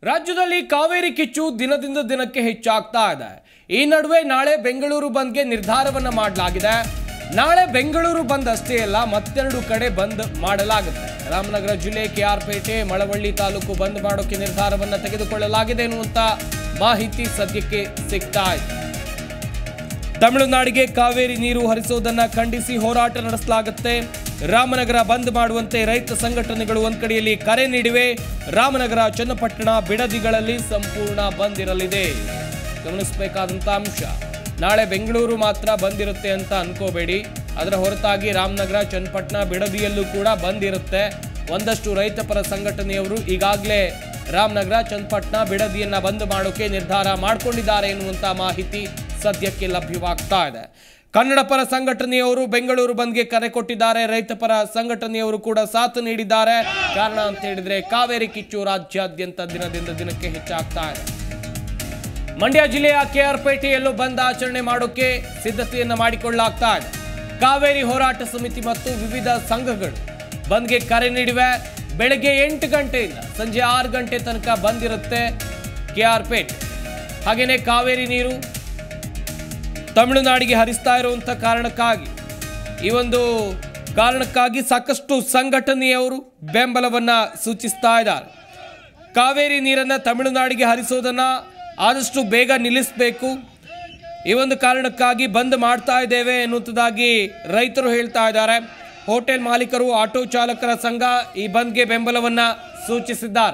ರಾಜ್ಯದಲ್ಲಿ ಕಾವೇರಿ ಕಿಚ್ಚು ದಿನದಿಂದ ದಿನಕ್ಕೆ ಹೆಚ್ಚಾಗ್ತಾ ಇದೆ ಈ ನಡುವೆ ನಾಳೆ ಬೆಂಗಳೂರು ಬಂದ್ಗೆ ನಿರ್ಧಾರವನ್ನ ಮಾಡಲಾಗಿದೆ ನಾಳೆ ಬೆಂಗಳೂರು ಬಂದ್ ಅಷ್ಟೇ ಅಲ್ಲ ಮತ್ತೆರಡು ಕಡೆ ಬಂದ್ ಮಾಡಲಾಗುತ್ತೆ ರಾಮನಗರ ಜಿಲ್ಲೆ ಕೆಆರ್ಪೇಟೆ ಮಳವಳ್ಳಿ ತಾಲೂಕು ಬಂದ್ ಮಾಡೋಕೆ ನಿರ್ಧಾರವನ್ನ ತೆಗೆದುಕೊಳ್ಳಲಾಗಿದೆ ಎನ್ನುವಂತ ಮಾಹಿತಿ ಸದ್ಯಕ್ಕೆ ಸಿಗ್ತಾ ಇದೆ ತಮಿಳುನಾಡಿಗೆ ಕಾವೇರಿ ನೀರು ಹರಿಸುವುದನ್ನ ಖಂಡಿಸಿ ಹೋರಾಟ ನಡೆಸಲಾಗುತ್ತೆ ರಾಮನಗರ ಬಂದ್ ಮಾಡುವಂತೆ ರೈತ ಸಂಘಟನೆಗಳು ಒಂದ್ ಕಡೆಯಲ್ಲಿ ಕರೆ ನೀಡಿವೆ ರಾಮನಗರ ಚನ್ನಪಟ್ಟಣ ಬಿಡದಿಗಳಲ್ಲಿ ಸಂಪೂರ್ಣ ಬಂದ್ ಇರಲಿದೆ ಗಮನಿಸಬೇಕಾದಂತ ಅಂಶ ನಾಳೆ ಬೆಂಗಳೂರು ಮಾತ್ರ ಬಂದಿರುತ್ತೆ ಅಂತ ಅನ್ಕೋಬೇಡಿ ಅದರ ಹೊರತಾಗಿ ರಾಮನಗರ ಚನ್ನಪಟ್ಟಣ ಬಿಡದಿಯಲ್ಲೂ ಕೂಡ ಬಂದ್ ಇರುತ್ತೆ ಒಂದಷ್ಟು ರೈತ ಪರ ಸಂಘಟನೆಯವರು ಈಗಾಗಲೇ ರಾಮನಗರ ಚನ್ನಪಟ್ಟಣ ಬಿಡದಿಯನ್ನ ಬಂದ್ ಮಾಡೋಕೆ ನಿರ್ಧಾರ ಮಾಡಿಕೊಂಡಿದ್ದಾರೆ ಎನ್ನುವಂತ ಮಾಹಿತಿ ಸದ್ಯಕ್ಕೆ ಲಭ್ಯವಾಗ್ತಾ ಇದೆ ಕನ್ನಡ ಪರ ಸಂಘಟನೆಯವರು ಬೆಂಗಳೂರು ಬಂದ್ಗೆ ಕರೆ ಕೊಟ್ಟಿದ್ದಾರೆ ರೈತ ಪರ ಸಂಘಟನೆಯವರು ಕೂಡ ಸಾಥ್ ನೀಡಿದ್ದಾರೆ ಕಾರಣ ಅಂತ ಹೇಳಿದ್ರೆ ಕಾವೇರಿ ಕಿಚ್ಚು ರಾಜ್ಯಾದ್ಯಂತ ದಿನದಿಂದ ದಿನಕ್ಕೆ ಹೆಚ್ಚಾಗ್ತಾ ಇದೆ ಮಂಡ್ಯ ಜಿಲ್ಲೆಯ ಕೆಆರ್ಪೇಟೆಯಲ್ಲೂ ಬಂದ್ ಆಚರಣೆ ಮಾಡೋಕೆ ಸಿದ್ಧತೆಯನ್ನ ಮಾಡಿಕೊಳ್ಳಲಾಗ್ತಾ ಇದೆ ಕಾವೇರಿ ಹೋರಾಟ ಸಮಿತಿ ಮತ್ತು ವಿವಿಧ ಸಂಘಗಳು ಬಂದ್ಗೆ ಕರೆ ನೀಡಿವೆ ಬೆಳಗ್ಗೆ ಎಂಟು ಗಂಟೆಯಿಂದ ಸಂಜೆ ಆರು ಗಂಟೆ ತನಕ ಬಂದಿರುತ್ತೆ ಕೆಆರ್ಪೇಟೆ ಹಾಗೆಯೇ ಕಾವೇರಿ ನೀರು ತಮಿಳುನಾಡಿಗೆ ಹರಿಸ್ತಾ ಇರುವಂಥ ಕಾರಣಕ್ಕಾಗಿ ಈ ಒಂದು ಕಾರಣಕ್ಕಾಗಿ ಸಾಕಷ್ಟು ಸಂಘಟನೆಯವರು ಬೆಂಬಲವನ್ನ ಸೂಚಿಸ್ತಾ ಇದ್ದಾರೆ ಕಾವೇರಿ ನೀರನ್ನು ತಮಿಳುನಾಡಿಗೆ ಹರಿಸೋದನ್ನ ಆದಷ್ಟು ಬೇಗ ನಿಲ್ಲಿಸಬೇಕು ಈ ಒಂದು ಕಾರಣಕ್ಕಾಗಿ ಬಂದ್ ಮಾಡ್ತಾ ಇದ್ದೇವೆ ಎನ್ನುವಂಥದ್ದಾಗಿ ರೈತರು ಹೇಳ್ತಾ ಇದ್ದಾರೆ ಹೋಟೆಲ್ ಮಾಲೀಕರು ಆಟೋ ಚಾಲಕರ ಸಂಘ ಈ ಬಂದ್ಗೆ ಬೆಂಬಲವನ್ನ ಸೂಚಿಸಿದ್ದಾರೆ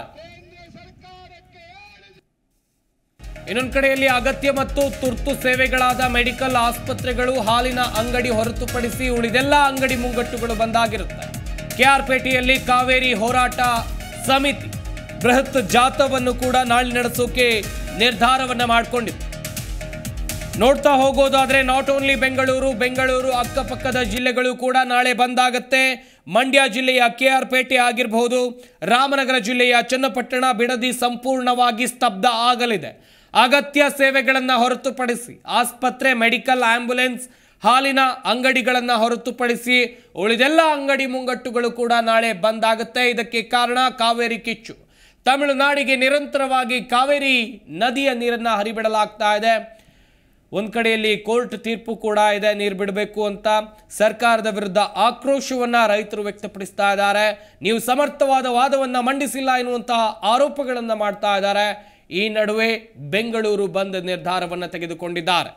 ಇನ್ನೊಂದು ಕಡೆಯಲ್ಲಿ ಅಗತ್ಯ ಮತ್ತು ತುರ್ತು ಸೇವೆಗಳಾದ ಮೆಡಿಕಲ್ ಆಸ್ಪತ್ರೆಗಳು ಹಾಲಿನ ಅಂಗಡಿ ಹೊರತುಪಡಿಸಿ ಉಳಿದೆಲ್ಲ ಅಂಗಡಿ ಮುಂಗಟ್ಟುಗಳು ಬಂದಾಗಿರುತ್ತೆ ಕೆಆರ್ಪೇಟೆಯಲ್ಲಿ ಕಾವೇರಿ ಹೋರಾಟ ಸಮಿತಿ ಬೃಹತ್ ಜಾಥವನ್ನು ಕೂಡ ನಾಳೆ ನಡೆಸೋಕೆ ನಿರ್ಧಾರವನ್ನ ಮಾಡಿಕೊಂಡಿದೆ ನೋಡ್ತಾ ಹೋಗೋದಾದ್ರೆ ನಾಟ್ ಓನ್ಲಿ ಬೆಂಗಳೂರು ಬೆಂಗಳೂರು ಅಕ್ಕಪಕ್ಕದ ಜಿಲ್ಲೆಗಳು ಕೂಡ ನಾಳೆ ಬಂದಾಗತ್ತೆ ಮಂಡ್ಯ ಜಿಲ್ಲೆಯ ಕೆಆರ್ಪೇಟೆ ಆಗಿರಬಹುದು ರಾಮನಗರ ಜಿಲ್ಲೆಯ ಚನ್ನಪಟ್ಟಣ ಬಿಡದಿ ಸಂಪೂರ್ಣವಾಗಿ ಸ್ತಬ್ಧ ಆಗಲಿದೆ ಅಗತ್ಯ ಸೇವೆಗಳನ್ನು ಹೊರತುಪಡಿಸಿ ಆಸ್ಪತ್ರೆ ಮೆಡಿಕಲ್ ಆಂಬ್ಯುಲೆನ್ಸ್ ಹಾಲಿನ ಅಂಗಡಿಗಳನ್ನು ಹೊರತುಪಡಿಸಿ ಉಳಿದೆಲ್ಲ ಅಂಗಡಿ ಮುಂಗಟ್ಟುಗಳು ಕೂಡ ನಾಳೆ ಬಂದಾಗುತ್ತೆ ಇದಕ್ಕೆ ಕಾರಣ ಕಾವೇರಿ ಕಿಚ್ಚು ತಮಿಳುನಾಡಿಗೆ ನಿರಂತರವಾಗಿ ಕಾವೇರಿ ನದಿಯ ನೀರನ್ನು ಹರಿಬಿಡಲಾಗ್ತಾ ಇದೆ ಒಂದು ಕಡೆಯಲ್ಲಿ ಕೋರ್ಟ್ ತೀರ್ಪು ಕೂಡ ಇದೆ ನೀರು ಬಿಡಬೇಕು ಅಂತ ಸರ್ಕಾರದ ವಿರುದ್ಧ ಆಕ್ರೋಶವನ್ನ ರೈತರು ವ್ಯಕ್ತಪಡಿಸ್ತಾ ಇದ್ದಾರೆ ನೀವು ಸಮರ್ಥವಾದ ವಾದವನ್ನ ಮಂಡಿಸಿಲ್ಲ ಎನ್ನುವಂತಹ ಆರೋಪಗಳನ್ನು ಮಾಡ್ತಾ ಇದ್ದಾರೆ ಈ ನಡುವೆ ಬೆಂಗಳೂರು ಬಂದ್ ನಿರ್ಧಾರವನ್ನು ತೆಗೆದುಕೊಂಡಿದ್ದಾರೆ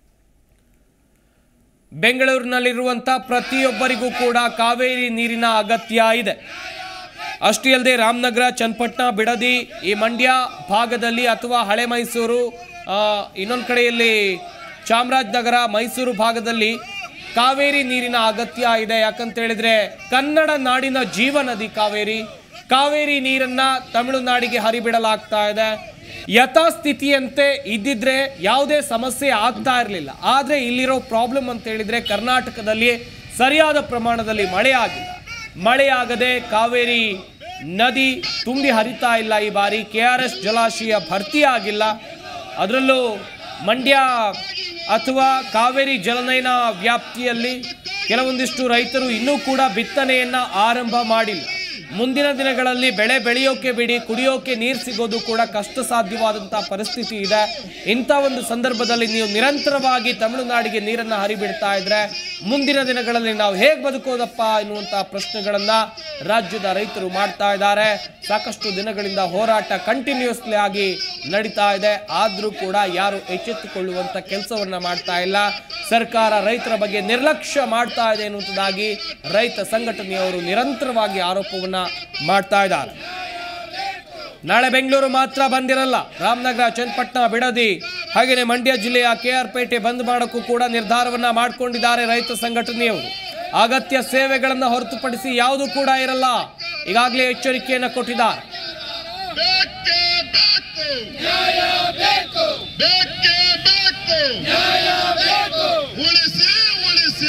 ಬೆಂಗಳೂರಿನಲ್ಲಿರುವಂಥ ಪ್ರತಿಯೊಬ್ಬರಿಗೂ ಕೂಡ ಕಾವೇರಿ ನೀರಿನ ಅಗತ್ಯ ಇದೆ ಅಷ್ಟೇ ಅಲ್ಲದೆ ರಾಮನಗರ ಚನ್ನಪಟ್ಟಣ ಬಿಡದಿ ಈ ಮಂಡ್ಯ ಭಾಗದಲ್ಲಿ ಅಥವಾ ಹಳೆ ಮೈಸೂರು ಇನ್ನೊಂದು ಕಡೆಯಲ್ಲಿ ಚಾಮರಾಜನಗರ ಮೈಸೂರು ಭಾಗದಲ್ಲಿ ಕಾವೇರಿ ನೀರಿನ ಅಗತ್ಯ ಇದೆ ಯಾಕಂತ ಹೇಳಿದ್ರೆ ಕನ್ನಡ ನಾಡಿನ ಜೀವನದಿ ಕಾವೇರಿ ಕಾವೇರಿ ನೀರನ್ನ ತಮಿಳುನಾಡಿಗೆ ಹರಿಬಿಡಲಾಗ್ತಾ ಇದೆ ಯಥಾಸ್ಥಿತಿಯಂತೆ ಇದ್ದಿದ್ರೆ ಯಾವುದೇ ಸಮಸ್ಯೆ ಆಗ್ತಾ ಇರಲಿಲ್ಲ ಆದರೆ ಇಲ್ಲಿರೋ ಪ್ರಾಬ್ಲಮ್ ಅಂತ ಹೇಳಿದ್ರೆ ಕರ್ನಾಟಕದಲ್ಲಿ ಸರಿಯಾದ ಪ್ರಮಾಣದಲ್ಲಿ ಮಳೆ ಆಗಿಲ್ಲ ಮಳೆಯಾಗದೆ ಕಾವೇರಿ ನದಿ ತುಂಬಿ ಹರಿತಾ ಇಲ್ಲ ಈ ಬಾರಿ ಕೆ ಆರ್ ಎಸ್ ಜಲಾಶಯ ಭರ್ತಿ ಆಗಿಲ್ಲ ಅದರಲ್ಲೂ ಮಂಡ್ಯ ಅಥವಾ ಕಾವೇರಿ ಜಲನಯನ ವ್ಯಾಪ್ತಿಯಲ್ಲಿ ಕೆಲವೊಂದಿಷ್ಟು ರೈತರು ಇನ್ನೂ ಕೂಡ ಬಿತ್ತನೆಯನ್ನ ಆರಂಭ ಮಾಡಿಲ್ಲ ಮುಂದಿನ ದಿನಗಳಲ್ಲಿ ಬೆಳೆ ಬೆಳೆಯೋಕೆ ಬಿಡಿ ಕುಡಿಯೋಕೆ ನೀರು ಸಿಗೋದು ಕೂಡ ಕಷ್ಟ ಸಾಧ್ಯವಾದಂತಹ ಪರಿಸ್ಥಿತಿ ಇದೆ ಇಂಥ ಒಂದು ಸಂದರ್ಭದಲ್ಲಿ ನೀವು ನಿರಂತರವಾಗಿ ತಮಿಳುನಾಡಿಗೆ ನೀರನ್ನು ಹರಿಬಿಡ್ತಾ ಇದ್ರೆ ಮುಂದಿನ ದಿನಗಳಲ್ಲಿ ನಾವು ಹೇಗೆ ಬದುಕೋದಪ್ಪ ಎನ್ನುವಂತಹ ಪ್ರಶ್ನೆಗಳನ್ನ ರಾಜ್ಯದ ರೈತರು ಮಾಡ್ತಾ ಇದ್ದಾರೆ ಸಾಕಷ್ಟು ದಿನಗಳಿಂದ ಹೋರಾಟ ಕಂಟಿನ್ಯೂಸ್ಲಿ ಆಗಿ ನಡೀತಾ ಇದೆ ಆದರೂ ಕೂಡ ಯಾರು ಎಚ್ಚೆತ್ತುಕೊಳ್ಳುವಂತ ಕೆಲಸವನ್ನ ಮಾಡ್ತಾ ಇಲ್ಲ ಸರ್ಕಾರ ರೈತರ ಬಗ್ಗೆ ನಿರ್ಲಕ್ಷ್ಯ ಮಾಡ್ತಾ ಇದೆ ಎನ್ನುವಂಥದ್ದಾಗಿ ರೈತ ಸಂಘಟನೆಯವರು ನಿರಂತರವಾಗಿ ಆರೋಪವನ್ನ ಮಾಡ್ತಾ ಇದ್ದಾರೆ ನಾಳೆ ಬೆಂಗಳೂರು ಮಾತ್ರ ಬಂದಿರಲ್ಲ ರಾಮನಗರ ಚನ್ನಪಟ್ಟಣ ಬಿಡದಿ ಹಾಗೆಯೇ ಮಂಡ್ಯ ಜಿಲ್ಲೆಯ ಕೆಆರ್ಪೇಟೆ ಬಂದ್ ಮಾಡೋಕ್ಕೂ ಕೂಡ ನಿರ್ಧಾರವನ್ನ ಮಾಡಿಕೊಂಡಿದ್ದಾರೆ ರೈತ ಸಂಘಟನೆಯವರು ಅಗತ್ಯ ಸೇವೆಗಳನ್ನು ಹೊರತುಪಡಿಸಿ ಯಾವುದು ಕೂಡ ಇರಲ್ಲ ಈಗಾಗಲೇ ಎಚ್ಚರಿಕೆಯನ್ನು ಕೊಟ್ಟಿದ್ದಾರೆ ಬೇಕೇ ಬೇಕು ನ್ಯಾಯ ಬೇಕು ಬೇಕೇ ಬೇಕು ನ್ಯಾಯ ಬೇಕು ಉಳಿಸಿ ಉಳಿಸಿ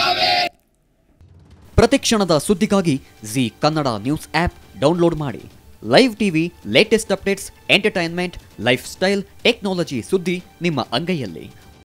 ಪ್ರತಿಕ್ಷಣದ ಸುದ್ದಿಗಾಗಿ Zee Kannada news app download ಮಾಡಿ live TV latest updates entertainment lifestyle technology ಸುದ್ದಿ ನಿಮ್ಮ ಅಂಗೈಯಲ್ಲಿ